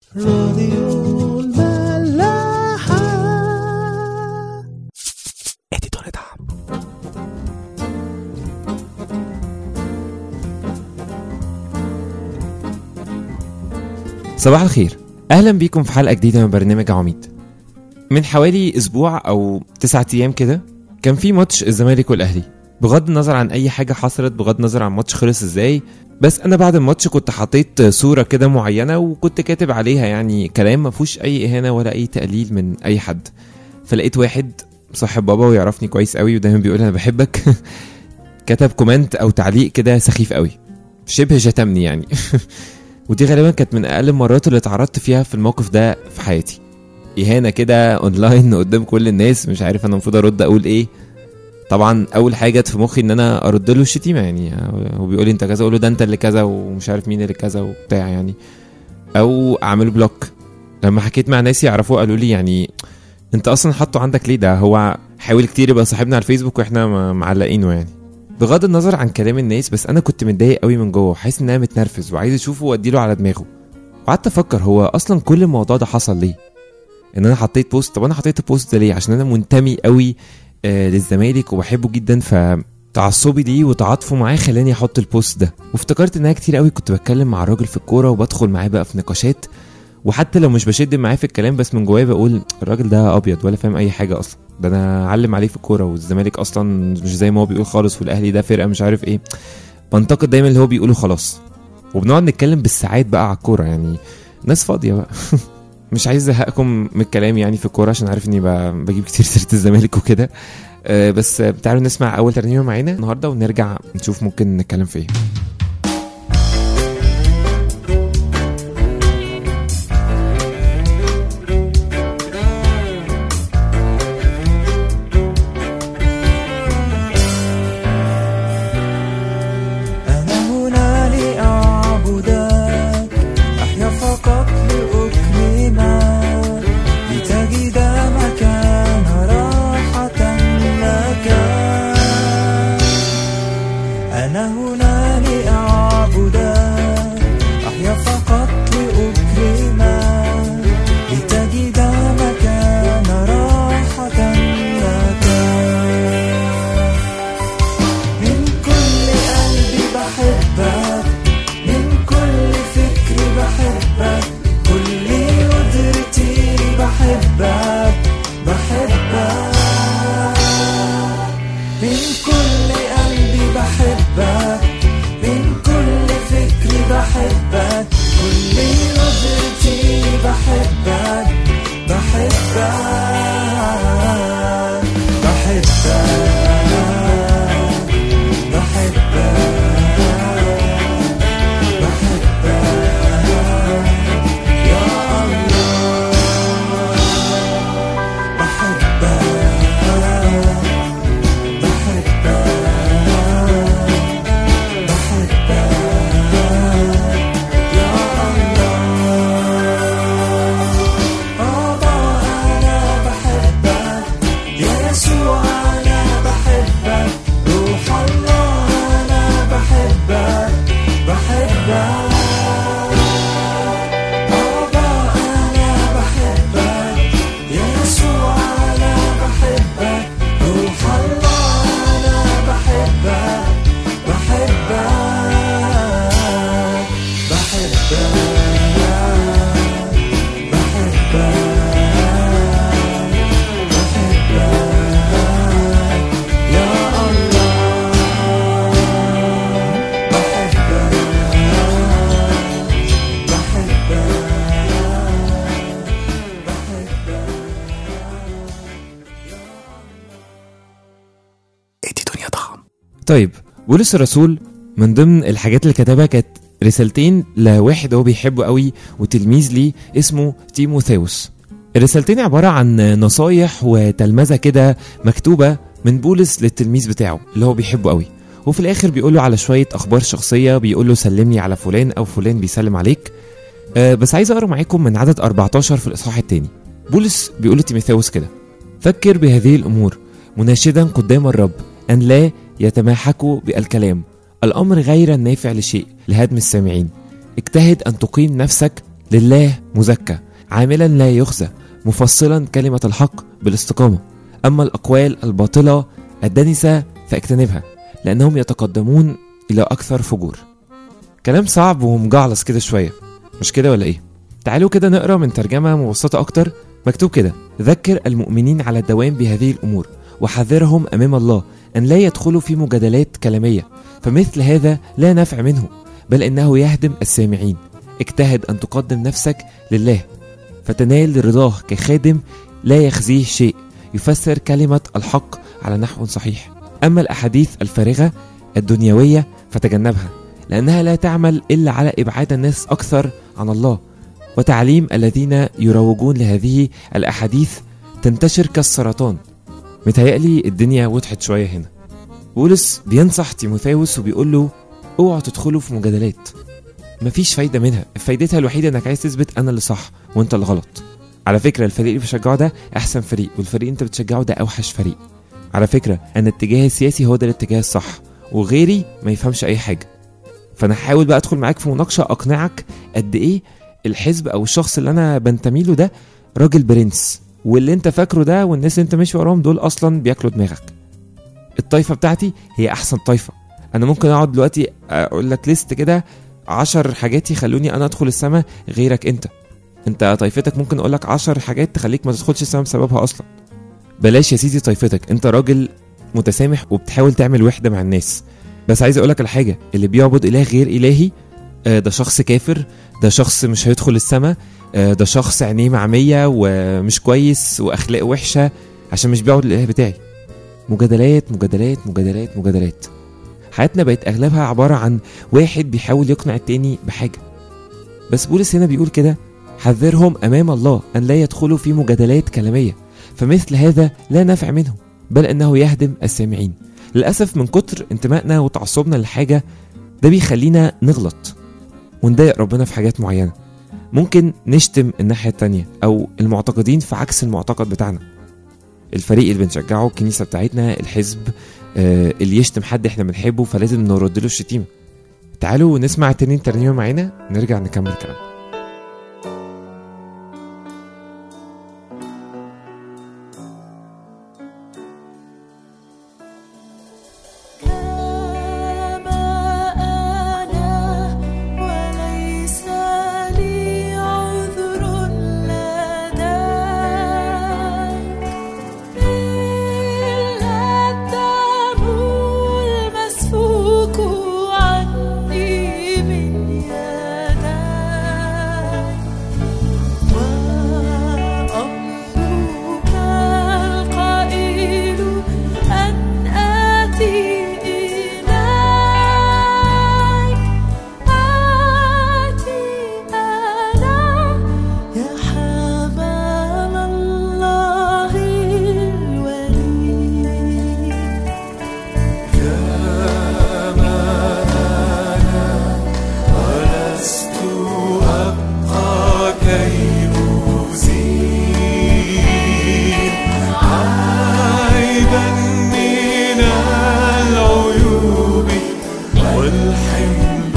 راديو الملاحة اديتور دعم صباح الخير اهلا بيكم في حلقه جديده من برنامج عميد من حوالي اسبوع او تسعة ايام كده كان في ماتش الزمالك والاهلي بغض النظر عن اي حاجه حصلت بغض النظر عن الماتش خلص ازاي بس انا بعد الماتش كنت حطيت صوره كده معينه وكنت كاتب عليها يعني كلام ما فيهوش اي اهانه ولا اي تقليل من اي حد فلقيت واحد صاحب بابا ويعرفني كويس قوي ودايما بيقول انا بحبك كتب كومنت او تعليق كده سخيف قوي شبه شتمني يعني ودي غالبا كانت من اقل المرات اللي اتعرضت فيها في الموقف ده في حياتي اهانه كده اونلاين قدام كل الناس مش عارف انا المفروض ارد اقول ايه طبعا اول حاجه جت في مخي ان انا ارد له الشتيمه يعني هو بيقول لي انت كذا اقول له ده انت اللي كذا ومش عارف مين اللي كذا وبتاع يعني او اعمله بلوك لما حكيت مع ناس يعرفوه قالوا لي يعني انت اصلا حاطه عندك ليه ده هو حاول كتير يبقى صاحبنا على الفيسبوك واحنا م- معلقينه يعني بغض النظر عن كلام الناس بس انا كنت متضايق قوي من جوه وحاسس ان انا متنرفز وعايز اشوفه واديله على دماغه وقعدت افكر هو اصلا كل الموضوع ده حصل ليه ان انا حطيت بوست طب انا حطيت البوست ده ليه عشان انا منتمي قوي آه للزمالك وبحبه جدا ف تعصبي ليه وتعاطفه معاه خلاني احط البوست ده وافتكرت ان انا كتير قوي كنت بتكلم مع الراجل في الكوره وبدخل معاه بقى في نقاشات وحتى لو مش بشد معاه في الكلام بس من جوايا بقول الراجل ده ابيض ولا فاهم اي حاجه اصلا ده انا اعلم عليه في الكوره والزمالك اصلا مش زي ما هو بيقول خالص والاهلي ده فرقه مش عارف ايه بنتقد دايما اللي هو بيقوله خلاص وبنقعد نتكلم بالساعات بقى على الكوره يعني ناس فاضيه بقى مش عايز ازهقكم من الكلام يعني في الكوره عشان عارف اني ب- بجيب كتير سيره الزمالك وكده آه، بس آه، تعالوا نسمع اول ترنيمه معانا النهارده ونرجع نشوف ممكن نتكلم في ايه أنا هنا لأعبدك أحيا فقط لأكرمك لتجد مكان راحة لك أنا هنا لأعبدك أحيا فقط لأكرمك لتجد مكان راحة لك من كل قلبي بحبك من كل فكري بحبك كل قدرتي بحبك بحبك من كل قلبي بحبك من كل فكري بحبك كل قدرتي بحبك بحبك بحبك بحبك بحبك يا الله بحبك بحبك بحبك يا الله بابا أنا بحبك يا يسوع أنا بحبك روح الله أنا بحبك بحبك بابا أنا بحبك يا يسوع أنا بحبك روح الله أنا بحبك بحبك بحبك بحبك بحبك يا الله بحبك بحبك ادي دنيا طعم طيب بولس الرسول من ضمن الحاجات اللي كتبها كانت رسالتين لواحد هو بيحبه قوي وتلميذ ليه اسمه تيموثاوس الرسالتين عبارة عن نصايح وتلمذة كده مكتوبة من بولس للتلميذ بتاعه اللي هو بيحبه قوي وفي الآخر بيقول له على شوية أخبار شخصية بيقول له سلمني على فلان أو فلان بيسلم عليك أه بس عايز أقرأ معاكم من عدد 14 في الإصحاح التاني بولس بيقول لتيموثاوس كده فكر بهذه الأمور مناشدا قدام الرب أن لا يتماحكوا بالكلام الأمر غير النافع لشيء لهدم السامعين اجتهد أن تقيم نفسك لله مزكى عاملا لا يخزى مفصلا كلمة الحق بالاستقامة أما الأقوال الباطلة الدنسة فاجتنبها لأنهم يتقدمون إلى أكثر فجور كلام صعب ومجعلص كده شوية مش كده ولا إيه؟ تعالوا كده نقرا من ترجمة مبسطة أكتر مكتوب كده ذكر المؤمنين على الدوام بهذه الأمور وحذرهم أمام الله أن لا يدخلوا في مجادلات كلامية فمثل هذا لا نفع منه بل إنه يهدم السامعين اجتهد أن تقدم نفسك لله فتنال رضاه كخادم لا يخزيه شيء يفسر كلمة الحق على نحو صحيح أما الأحاديث الفارغة الدنيوية فتجنبها لأنها لا تعمل إلا على إبعاد الناس أكثر عن الله وتعليم الذين يروجون لهذه الأحاديث تنتشر كالسرطان متهيألي الدنيا وضحت شوية هنا بولس بينصح تيموثاوس وبيقول له اوعوا تدخلوا في مجادلات مفيش فايدة منها فايدتها الوحيدة انك عايز تثبت انا اللي صح وانت اللي غلط على فكرة الفريق اللي بشجعه ده احسن فريق والفريق اللي انت بتشجعه ده اوحش فريق على فكرة ان الاتجاه السياسي هو ده الاتجاه الصح وغيري ما يفهمش اي حاجة فانا هحاول بقى ادخل معاك في مناقشة اقنعك قد ايه الحزب او الشخص اللي انا بنتمي له ده راجل برنس واللي انت فاكره ده والناس اللي انت ماشي وراهم دول اصلا بياكلوا دماغك الطايفه بتاعتي هي احسن طايفه انا ممكن اقعد دلوقتي اقول لك ليست كده عشر حاجات يخلوني انا ادخل السما غيرك انت انت طايفتك ممكن اقول لك عشر حاجات تخليك ما تدخلش السما بسببها اصلا بلاش يا سيدي طايفتك انت راجل متسامح وبتحاول تعمل وحده مع الناس بس عايز اقول لك الحاجه اللي بيعبد اله غير الهي آه، ده شخص كافر ده شخص مش هيدخل السما آه، ده شخص عينيه معميه ومش كويس واخلاقه وحشه عشان مش بيعبد الاله بتاعي مجادلات مجادلات مجادلات مجادلات حياتنا بقت اغلبها عباره عن واحد بيحاول يقنع التاني بحاجه بس بولس هنا بيقول كده حذرهم امام الله ان لا يدخلوا في مجادلات كلاميه فمثل هذا لا نفع منه بل انه يهدم السامعين للاسف من كتر انتمائنا وتعصبنا للحاجه ده بيخلينا نغلط ونضايق ربنا في حاجات معينه ممكن نشتم الناحيه التانيه او المعتقدين في عكس المعتقد بتاعنا الفريق اللي بنشجعه الكنيسه بتاعتنا الحزب آه، اللي يشتم حد احنا بنحبه فلازم نرد له الشتيمه تعالوا نسمع التانيين ترنيمه معانا نرجع نكمل كلام كما أنا وليس لي عذر لديك إلا الدم المسفوك عني من يديك وأمرك القائل أن آتي إليك آتي أنا يا حمام الله الولي ولست أبقى كي أزيل عيبا من العيوب والحمل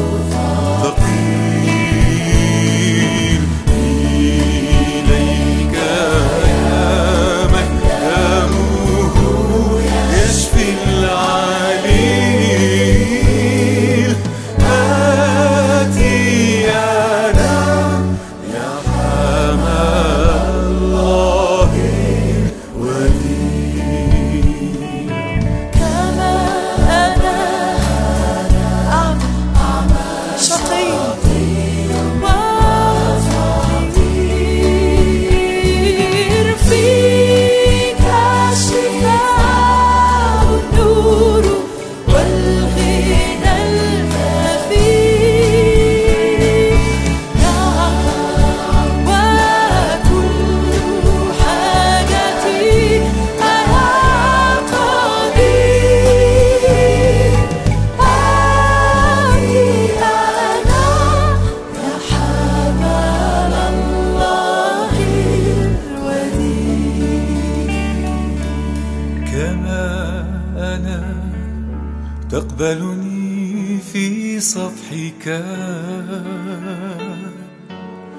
ثقيل إليك يا من دمه يشفي العليل آتي أنا يا حمام الله ولي كما أنا أعمى شقي وفقير فيك الشفاء النور والغنى الكفيل نعم وكل حاجتي أنا قدير آتي أنا يا حمام الله الوديع كما أنا تقبلني في صفحك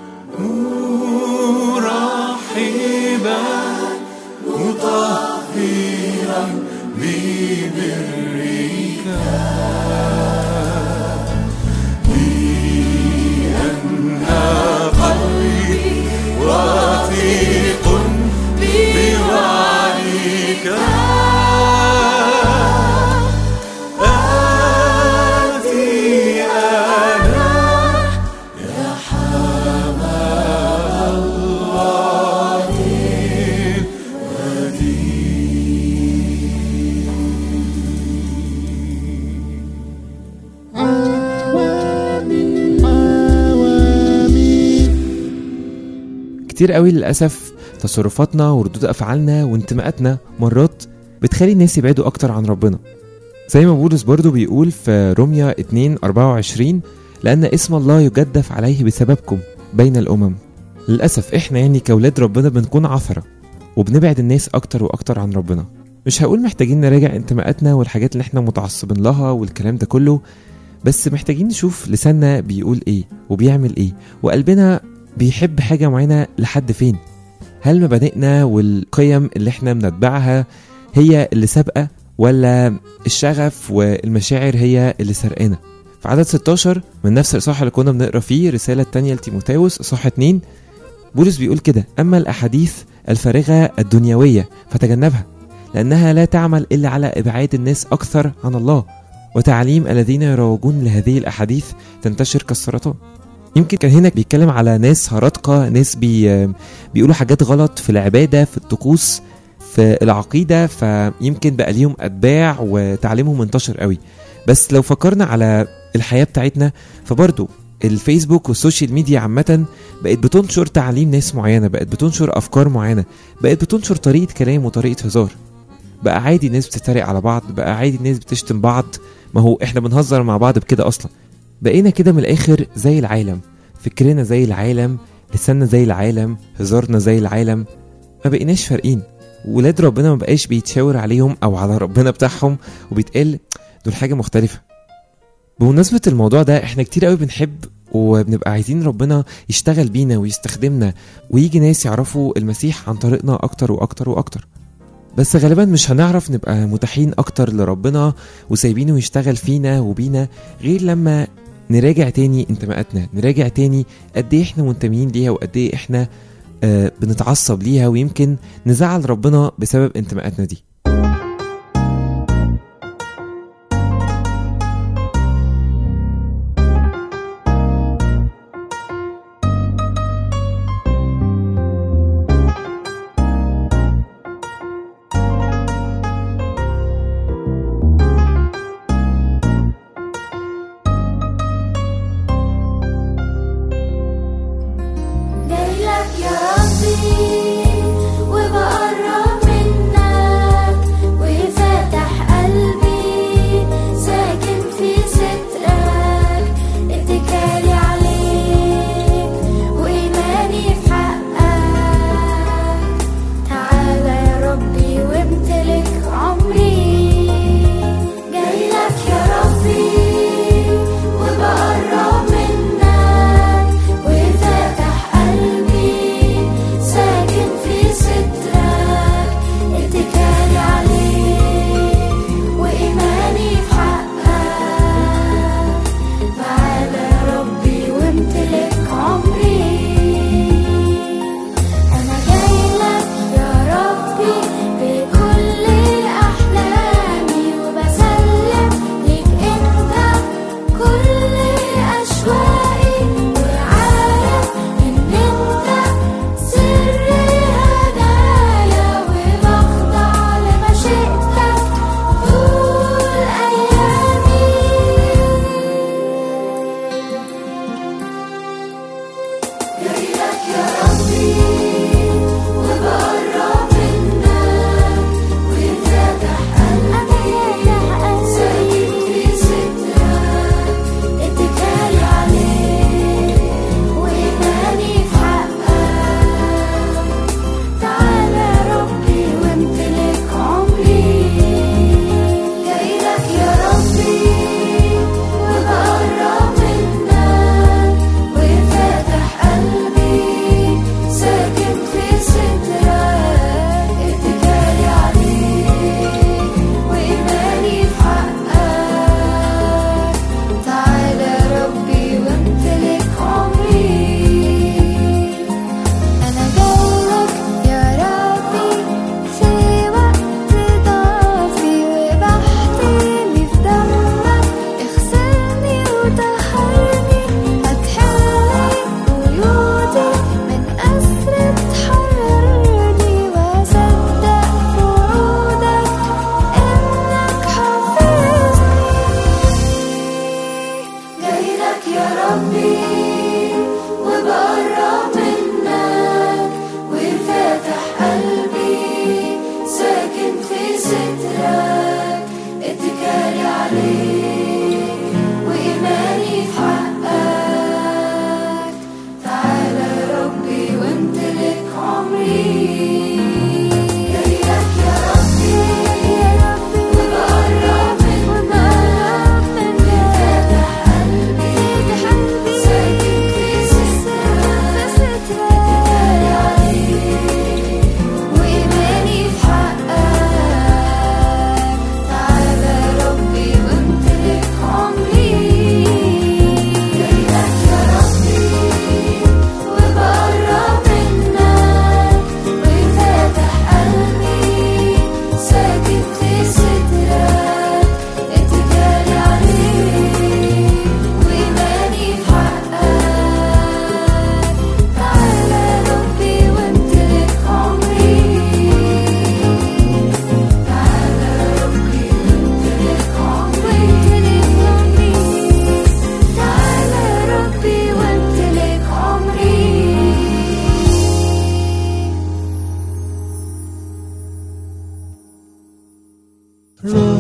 كتير قوي للأسف تصرفاتنا وردود أفعالنا وانتماءاتنا مرات بتخلي الناس يبعدوا أكتر عن ربنا زي ما بولس برضو بيقول في روميا 2 24 لأن اسم الله يجدف عليه بسببكم بين الأمم للأسف إحنا يعني كأولاد ربنا بنكون عثرة وبنبعد الناس أكتر وأكتر عن ربنا مش هقول محتاجين نراجع انتماءاتنا والحاجات اللي احنا متعصبين لها والكلام ده كله بس محتاجين نشوف لساننا بيقول ايه وبيعمل ايه وقلبنا بيحب حاجة معينة لحد فين هل مبادئنا والقيم اللي احنا بنتبعها هي اللي سابقة ولا الشغف والمشاعر هي اللي سرقانا في عدد 16 من نفس الإصحاح اللي كنا بنقرا فيه رسالة تانية لتيموتاوس إصحاح 2 بولس بيقول كده أما الأحاديث الفارغة الدنيوية فتجنبها لأنها لا تعمل إلا على إبعاد الناس أكثر عن الله وتعليم الذين يروجون لهذه الأحاديث تنتشر كالسرطان يمكن كان هنا بيتكلم على ناس هرطقة ناس بي بيقولوا حاجات غلط في العبادة في الطقوس في العقيدة فيمكن بقى ليهم أتباع وتعليمهم انتشر قوي بس لو فكرنا على الحياة بتاعتنا فبرضو الفيسبوك والسوشيال ميديا عامة بقت بتنشر تعليم ناس معينة بقت بتنشر أفكار معينة بقت بتنشر طريقة كلام وطريقة هزار بقى عادي الناس بتتريق على بعض بقى عادي الناس بتشتم بعض ما هو احنا بنهزر مع بعض بكده اصلا بقينا كده من الاخر زي العالم فكرنا زي العالم لساننا زي العالم هزارنا زي العالم ما بقيناش فارقين ولاد ربنا ما بقاش بيتشاور عليهم او على ربنا بتاعهم وبيتقال دول حاجه مختلفه بمناسبة الموضوع ده احنا كتير قوي بنحب وبنبقى عايزين ربنا يشتغل بينا ويستخدمنا ويجي ناس يعرفوا المسيح عن طريقنا اكتر واكتر واكتر بس غالبا مش هنعرف نبقى متاحين اكتر لربنا وسايبينه يشتغل فينا وبينا غير لما نراجع تاني انتماءاتنا نراجع تاني قد ايه احنا منتميين ليها وقد ايه احنا آه بنتعصب ليها ويمكن نزعل ربنا بسبب انتماءاتنا دي جايلك يا ربي وبقرب منك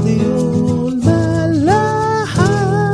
راديو الملاحة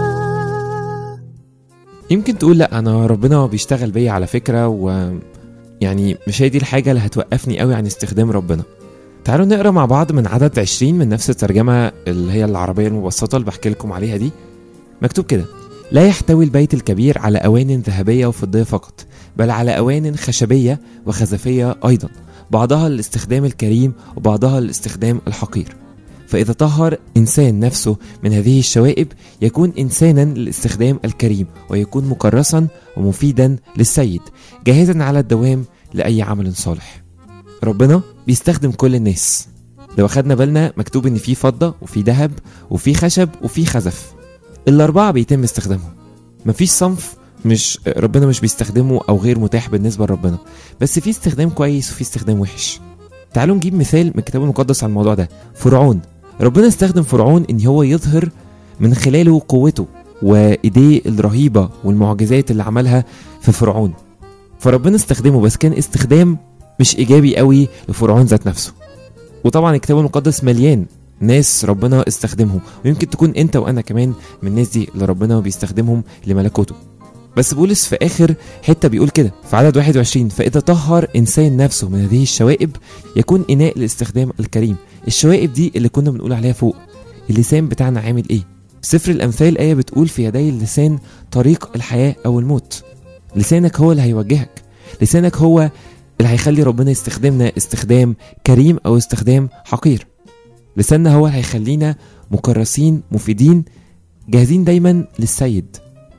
يمكن تقول لا انا ربنا بيشتغل بيا على فكره و يعني مش هي دي الحاجه اللي هتوقفني قوي عن استخدام ربنا تعالوا نقرا مع بعض من عدد 20 من نفس الترجمه اللي هي العربيه المبسطه اللي بحكي لكم عليها دي مكتوب كده لا يحتوي البيت الكبير على اوان ذهبيه وفضيه فقط بل على اوان خشبيه وخزفيه ايضا بعضها للاستخدام الكريم وبعضها للاستخدام الحقير فإذا طهر إنسان نفسه من هذه الشوائب يكون إنسانا للاستخدام الكريم ويكون مكرسا ومفيدا للسيد جاهزا على الدوام لأي عمل صالح ربنا بيستخدم كل الناس لو أخدنا بالنا مكتوب إن في فضة وفي ذهب وفي خشب وفي خزف الأربعة بيتم استخدامهم مفيش صنف مش ربنا مش بيستخدمه أو غير متاح بالنسبة لربنا بس في استخدام كويس وفي استخدام وحش تعالوا نجيب مثال من الكتاب المقدس على الموضوع ده فرعون ربنا استخدم فرعون ان هو يظهر من خلاله قوته وايديه الرهيبه والمعجزات اللي عملها في فرعون فربنا استخدمه بس كان استخدام مش ايجابي قوي لفرعون ذات نفسه وطبعا الكتاب المقدس مليان ناس ربنا استخدمهم ويمكن تكون انت وانا كمان من الناس دي اللي ربنا بيستخدمهم لملكوته بس بولس في اخر حته بيقول كده في عدد 21 فاذا طهر انسان نفسه من هذه الشوائب يكون اناء للاستخدام الكريم الشوائب دي اللي كنا بنقول عليها فوق اللسان بتاعنا عامل ايه سفر الامثال ايه بتقول في يدي اللسان طريق الحياه او الموت لسانك هو اللي هيوجهك لسانك هو اللي هيخلي ربنا يستخدمنا استخدام كريم او استخدام حقير لساننا هو اللي هيخلينا مكرسين مفيدين جاهزين دايما للسيد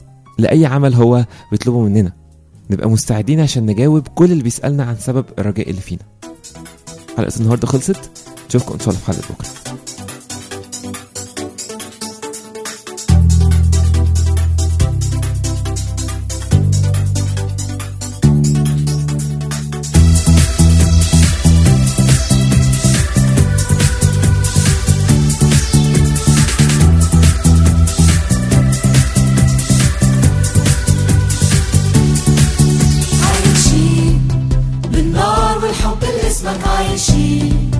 لأي عمل هو بيطلبه مننا نبقى مستعدين عشان نجاوب كل اللي بيسألنا عن سبب الرجاء اللي فينا حلقة النهاردة خلصت نشوفكم إن شاء الله في حلقة بكرة عايشين بالنار والحب اللي اسمك عايشين